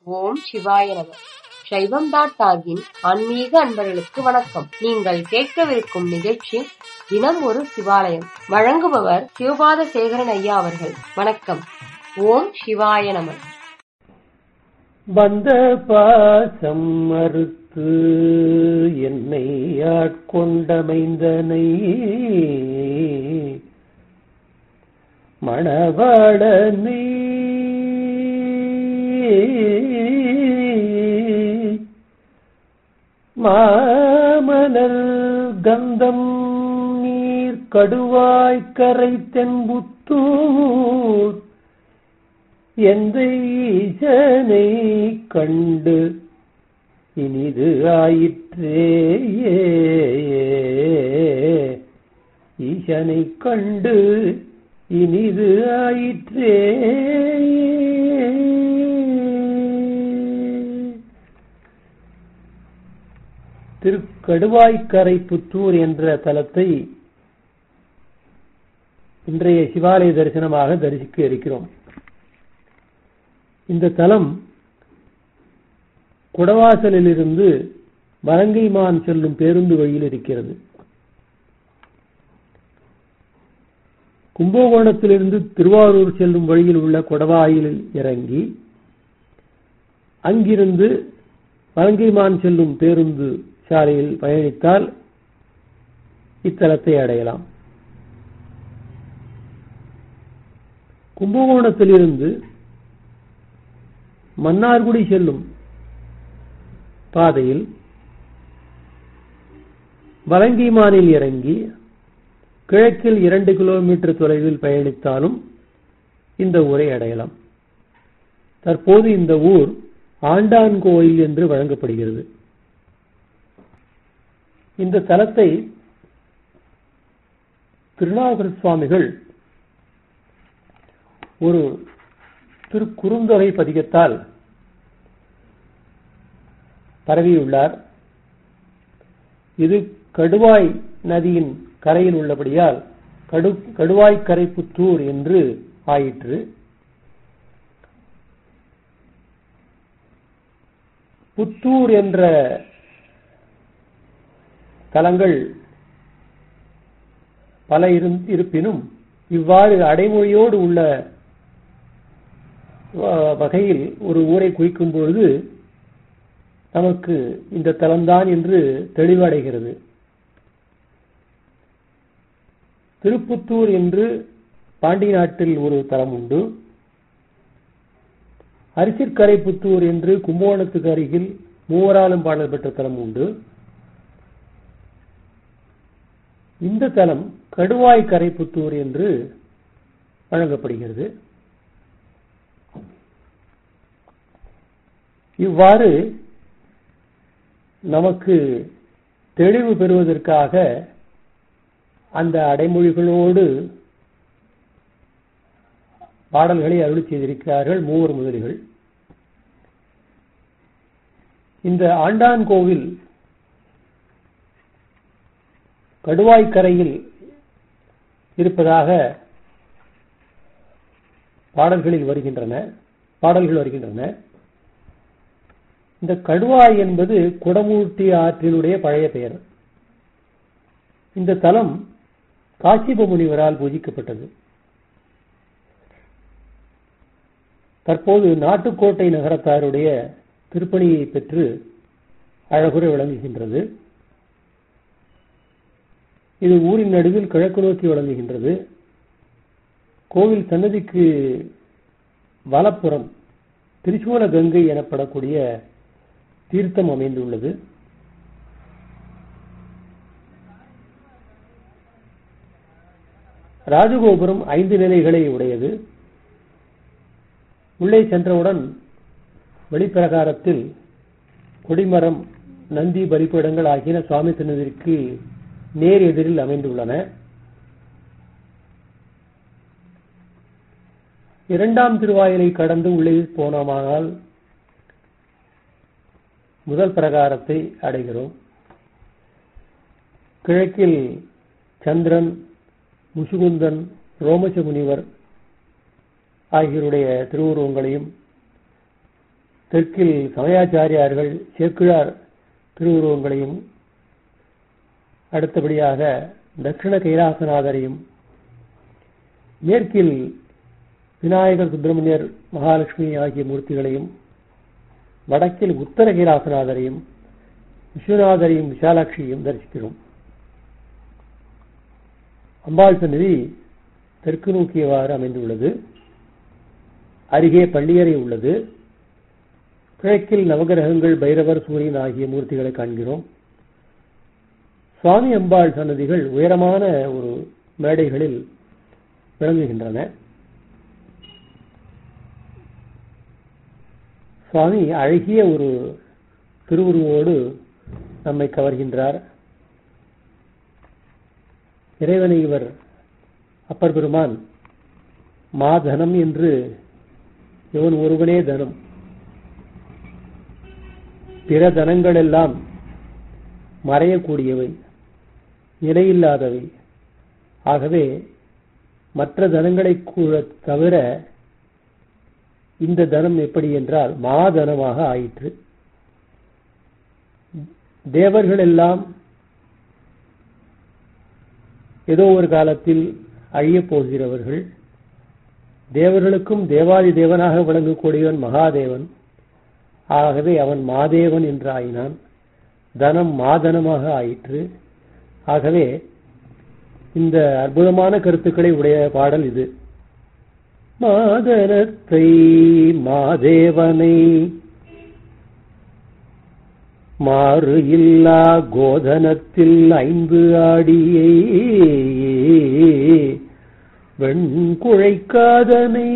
ஓம் சிவாய நம சைவம் டாட் டாகின் ஆன்மீக அன்பர்களுக்கு வணக்கம் நீங்கள் கேட்கவிருக்கும் நிகழ்ச்சி தினம் ஒரு சிவாலயம் வழங்குபவர் சிவபாத சேகரன் ஐயா அவர்கள் வணக்கம் ஓம் சிவாய நம வந்த பாசம் மறுத்து என்னை ஆட்கொண்டமைந்தனை மணவாளனை மாமலர் கந்தம் நீர் கடுவாய்க்கரை தென்புத்தூர் எந்த ஈசனை கண்டு இனிது ஆயிற்றே ஈசனை கண்டு இனிது ஆயிற்றே திருக்கடுவாய்க்கரை புத்தூர் என்ற தலத்தை இன்றைய சிவாலய தரிசனமாக தரிசிக்க இருக்கிறோம் இந்த தலம் குடவாசலிலிருந்து வரங்கைமான் செல்லும் பேருந்து வழியில் இருக்கிறது கும்பகோணத்திலிருந்து திருவாரூர் செல்லும் வழியில் உள்ள குடவாயிலில் இறங்கி அங்கிருந்து வரங்கைமான் செல்லும் பேருந்து சாலையில் பயணித்தால் இத்தலத்தை அடையலாம் கும்பகோணத்திலிருந்து மன்னார்குடி செல்லும் பாதையில் வலங்கிமானில் இறங்கி கிழக்கில் இரண்டு கிலோமீட்டர் தொலைவில் பயணித்தாலும் இந்த ஊரை அடையலாம் தற்போது இந்த ஊர் ஆண்டான் கோயில் என்று வழங்கப்படுகிறது இந்த தலத்தை திருநாகர சுவாமிகள் ஒரு திருக்குறுந்தொகை பதிகத்தால் பரவியுள்ளார் இது கடுவாய் நதியின் கரையில் உள்ளபடியால் கடு கடுவாய்க்கரை புத்தூர் என்று ஆயிற்று புத்தூர் என்ற தலங்கள் பல இருப்பினும் இவ்வாறு அடைமொழியோடு உள்ள வகையில் ஒரு ஊரை குறிக்கும் பொழுது நமக்கு இந்த தலம்தான் என்று தெளிவடைகிறது திருப்புத்தூர் என்று பாண்டி நாட்டில் ஒரு தலம் உண்டு அரிசிற்கரை புத்தூர் என்று கும்பகோணத்துக்கு அருகில் மூவராலும் பாடல் பெற்ற தலம் உண்டு இந்த தலம் கடுவாய் கரைப்புத்தூர் என்று வழங்கப்படுகிறது இவ்வாறு நமக்கு தெளிவு பெறுவதற்காக அந்த அடைமொழிகளோடு பாடல்களை அருளி செய்திருக்கிறார்கள் மூவர் முதலிகள் இந்த ஆண்டான் கோவில் கடுவாய்க்கரையில் இருப்பதாக பாடல்களில் வருகின்றன பாடல்கள் வருகின்றன இந்த கடுவாய் என்பது குடமூர்த்தி ஆற்றினுடைய பழைய பெயர் இந்த தலம் காசிப முனிவரால் பூஜிக்கப்பட்டது தற்போது நாட்டுக்கோட்டை நகரத்தாருடைய திருப்பணியை பெற்று அழகுற விளங்குகின்றது இது ஊரின் நடுவில் கிழக்கு நோக்கி விளங்குகின்றது கோவில் சன்னதிக்கு வலப்புறம் திரிசூல கங்கை எனப்படக்கூடிய தீர்த்தம் அமைந்துள்ளது ராஜகோபுரம் ஐந்து நிலைகளை உடையது உள்ளே சென்றவுடன் வெளிப்பிரகாரத்தில் கொடிமரம் நந்தி பலிப்பீடங்கள் ஆகியன சுவாமி திருநதிற்கு நேர் எதிரில் அமைந்துள்ளன இரண்டாம் திருவாயிலை கடந்து உள்ளே போனோமானால் முதல் பிரகாரத்தை அடைகிறோம் கிழக்கில் சந்திரன் முசுகுந்தன் ரோமச முனிவர் ஆகியோருடைய திருவுருவங்களையும் தெற்கில் சமயாச்சாரியார்கள் சேக்கிழார் திருவுருவங்களையும் அடுத்தபடியாக தட்சிண கைலாசநாதரையும் மேற்கில் விநாயகர் சுப்பிரமணியர் மகாலட்சுமி ஆகிய மூர்த்திகளையும் வடக்கில் உத்தர கைலாசநாதரையும் விஸ்வநாதரையும் விஷாலாட்சியையும் தரிசிக்கிறோம் அம்பாள் சந்நிதி தெற்கு நோக்கியவாறு அமைந்துள்ளது அருகே பள்ளியறை உள்ளது கிழக்கில் நவகிரகங்கள் பைரவர் சூரியன் ஆகிய மூர்த்திகளை காண்கிறோம் சுவாமி அம்பாள் சன்னதிகள் உயரமான ஒரு மேடைகளில் விளங்குகின்றன சுவாமி அழகிய ஒரு திருவுருவோடு நம்மை கவர்கின்றார் இறைவனை இவர் அப்பர் பெருமான் மாதனம் என்று இவன் ஒருவனே தனம் பிற தனங்கள் எல்லாம் மறையக்கூடியவை நிலையில்லாதவை ஆகவே மற்ற தனங்களை கூட தவிர இந்த தனம் எப்படி என்றால் மாதனமாக ஆயிற்று தேவர்கள் எல்லாம் ஏதோ ஒரு காலத்தில் அழியப் போகிறவர்கள் தேவர்களுக்கும் தேவாதி தேவனாக விளங்கக்கூடியவன் மகாதேவன் ஆகவே அவன் மாதேவன் என்று ஆயினான் தனம் மாதனமாக ஆயிற்று ஆகவே இந்த அற்புதமான கருத்துக்களை உடைய பாடல் இது மாதனத்தை மாதேவனை மாறு இல்லா கோதனத்தில் ஐந்து ஆடியை வெண்குழைக்காதனை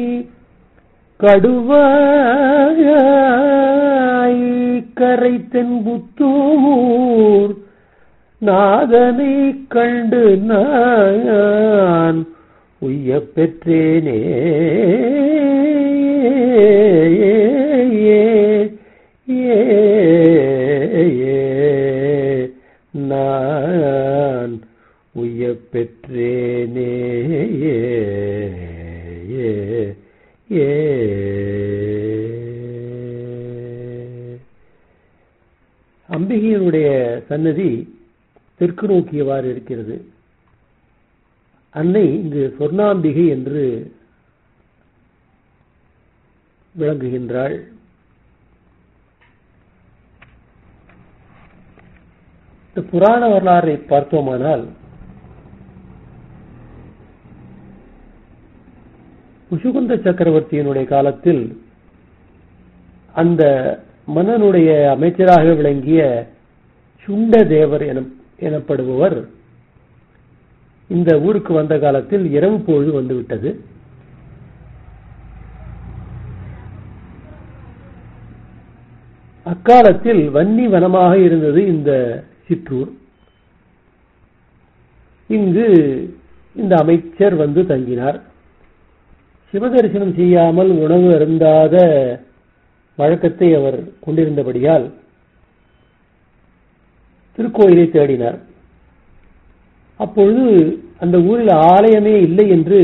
கடுவாய் கரை தென்புத்தூர் நாதனை கண்டு நான் உய்ய பெற்றேனே நான் உய்ய பெற்றேனே ஏ அம்பிகையினுடைய சன்னதி தெற்கு நோக்கியவாறு இருக்கிறது அன்னை இங்கு சொர்ணாம்பிகை என்று விளங்குகின்றாள் இந்த புராண வரலாறை பார்த்தோமானால் முசுகுந்த சக்கரவர்த்தியினுடைய காலத்தில் அந்த மன்னனுடைய அமைச்சராக விளங்கிய சுண்ட தேவர் என எனப்படுபவர் இந்த ஊருக்கு வந்த காலத்தில் இரவு பொழுது வந்துவிட்டது அக்காலத்தில் வன்னி வனமாக இருந்தது இந்த சிற்றூர் இங்கு இந்த அமைச்சர் வந்து தங்கினார் சிவதரிசனம் செய்யாமல் உணவு அருந்தாத வழக்கத்தை அவர் கொண்டிருந்தபடியால் திருக்கோயிலை தேடினார் அப்பொழுது அந்த ஊரில் ஆலயமே இல்லை என்று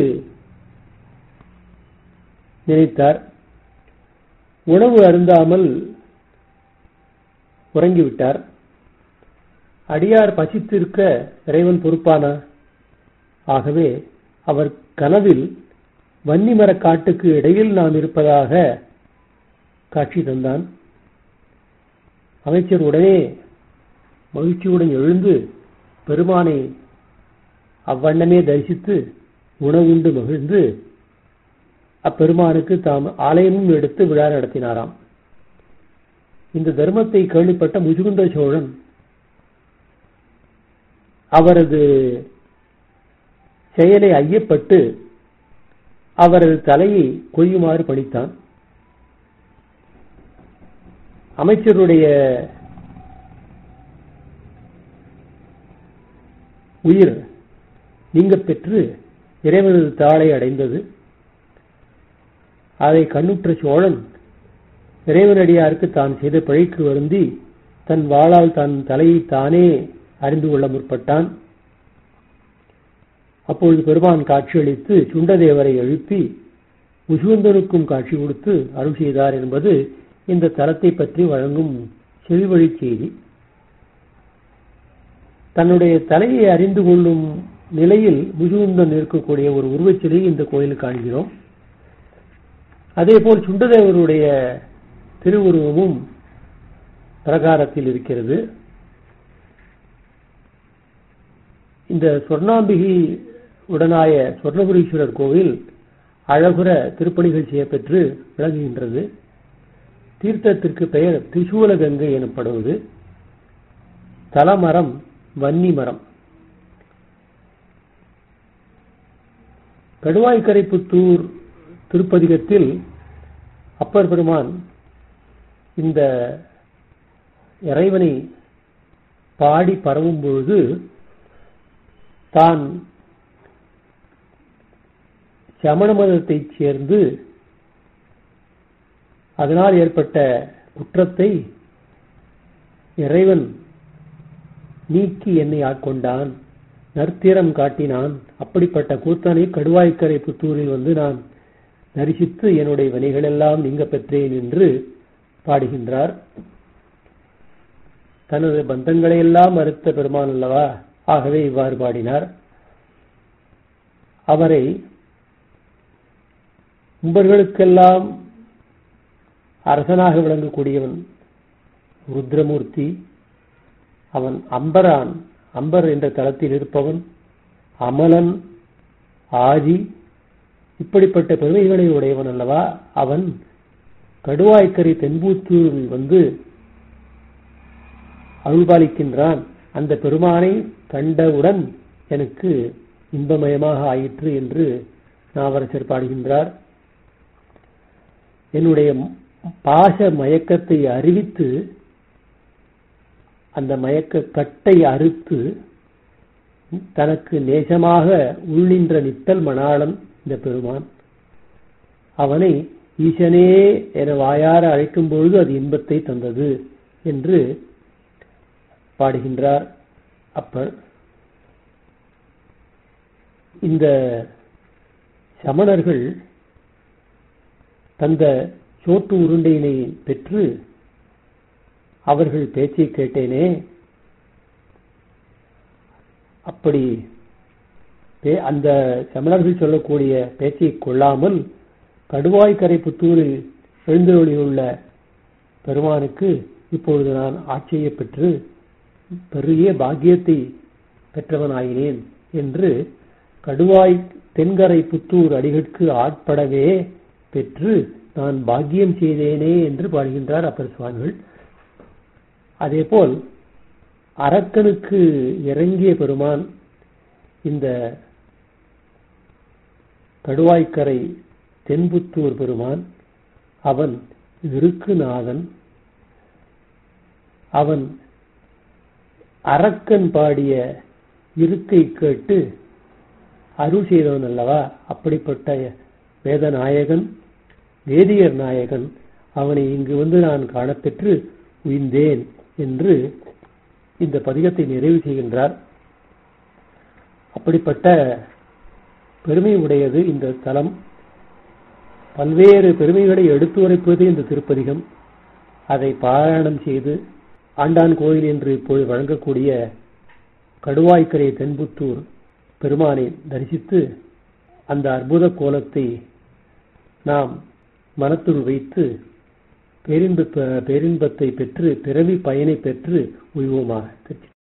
நினைத்தார் உணவு அருந்தாமல் உறங்கிவிட்டார் அடியார் பசித்திருக்க இறைவன் பொறுப்பானா ஆகவே அவர் கனவில் வன்னிமர காட்டுக்கு இடையில் நாம் இருப்பதாக காட்சி தந்தான் அமைச்சர் உடனே மகிழ்ச்சியுடன் எழுந்து பெருமானை அவ்வண்ணமே தரிசித்து உணவுண்டு மகிழ்ந்து அப்பெருமானுக்கு தாம் ஆலயமும் எடுத்து விழா நடத்தினாராம் இந்த தர்மத்தை கேள்விப்பட்ட முஜுகுந்த சோழன் அவரது செயலை ஐயப்பட்டு அவரது தலையை கொய்யுமாறு பணித்தான் அமைச்சருடைய உயிர் நீங்க பெற்று இறைவனது தாளை அடைந்தது அதை கண்ணுற்ற சோழன் இறைவனடியாருக்கு தான் செய்த பிழைக்கு வருந்தி தன் வாளால் தன் தலையை தானே அறிந்து கொள்ள முற்பட்டான் அப்பொழுது பெருமான் காட்சியளித்து சுண்டதேவரை எழுப்பி முசுவந்தனுக்கும் காட்சி கொடுத்து அருள் செய்தார் என்பது இந்த தலத்தை பற்றி வழங்கும் செவிவழி செய்தி தன்னுடைய தலையை அறிந்து கொள்ளும் நிலையில் முஜுகுந்தன் இருக்கக்கூடிய ஒரு உருவச்சிலையை இந்த கோயிலில் காண்கிறோம் அதேபோல் சுண்டதேவருடைய திருவுருவமும் பிரகாரத்தில் இருக்கிறது இந்த சொர்ணாம்பிகை உடனாய சொர்ணபுரீஸ்வரர் கோவில் அழகுற திருப்பணிகள் செய்யப்பெற்று விளங்குகின்றது தீர்த்தத்திற்கு பெயர் திரிசூல கங்கை எனப்படுவது தலமரம் வன்னி மரம் கடுவாய்க்கரைப்புத்தூர் திருப்பதிகத்தில் அப்பர் பெருமான் இந்த இறைவனை பாடி பரவும் பொழுது தான் சமண மதத்தைச் சேர்ந்து அதனால் ஏற்பட்ட குற்றத்தை இறைவன் நீக்கி என்னை ஆட்கொண்டான் நற்திறம் காட்டினான் அப்படிப்பட்ட கூத்தனை கடுவாய்க்கரை புத்தூரில் வந்து நான் தரிசித்து என்னுடைய வினைகளெல்லாம் நீங்க பெற்றேன் என்று பாடுகின்றார் தனது பந்தங்களை எல்லாம் மறுத்த பெருமான் அல்லவா ஆகவே இவ்வாறு பாடினார் அவரை கும்பர்களுக்கெல்லாம் அரசனாக விளங்கக்கூடியவன் ருத்ரமூர்த்தி அவன் அம்பரான் அம்பர் என்ற தளத்தில் இருப்பவன் அமலன் ஆதி இப்படிப்பட்ட பெருமைகளை உடையவன் அல்லவா அவன் கடுவாய்க்கரை தென்பூத்தூரில் வந்து அருள்பாலிக்கின்றான் அந்த பெருமானை கண்டவுடன் எனக்கு இன்பமயமாக ஆயிற்று என்று நாவரசர் பாடுகின்றார் என்னுடைய பாச மயக்கத்தை அறிவித்து அந்த மயக்க கட்டை அறுத்து தனக்கு நேசமாக உள்ளின்ற நித்தல் மணாளன் இந்த பெருமான் அவனை ஈசனே என வாயார அழைக்கும் பொழுது அது இன்பத்தை தந்தது என்று பாடுகின்றார் அப்பர் இந்த சமணர்கள் தந்த சோட்டு உருண்டையினை பெற்று அவர்கள் பேச்சை கேட்டேனே அப்படி அந்த சமணர்கள் சொல்லக்கூடிய பேச்சை கொள்ளாமல் கடுவாய்க்கரை புத்தூரில் எழுந்தொழியுள்ள பெருமானுக்கு இப்பொழுது நான் ஆட்சியை பெற்று பெரிய பாக்கியத்தை பெற்றவனாயினேன் என்று கடுவாய் தென்கரை புத்தூர் அடிகட்கு ஆட்படவே பெற்று நான் பாக்கியம் செய்தேனே என்று பாடுகின்றார் அப்பர் சுவாமிகள் அதேபோல் அரக்கனுக்கு இறங்கிய பெருமான் இந்த கடுவாய்க்கரை தென்புத்தூர் பெருமான் அவன் இருக்குநாதன் அவன் அரக்கன் பாடிய இருக்கை கேட்டு அருள் செய்தவன் அல்லவா அப்படிப்பட்ட வேதநாயகன் வேதியர் நாயகன் அவனை இங்கு வந்து நான் காணப்பெற்று உயிர்ந்தேன் என்று இந்த பதிகத்தை நிறைவு செய்கின்றார் அப்படிப்பட்ட பெருமை உடையது இந்த தலம் பல்வேறு பெருமைகளை எடுத்துரைப்பது இந்த திருப்பதிகம் அதை பாராயணம் செய்து ஆண்டான் கோயில் என்று இப்போது வழங்கக்கூடிய கடுவாய்க்கரை தென்புத்தூர் பெருமானை தரிசித்து அந்த அற்புத கோலத்தை நாம் மனத்துள் வைத்து பேரின்ப பேரின்பத்தை பெற்று பிறவி பயனை பெற்று உய்வோமாக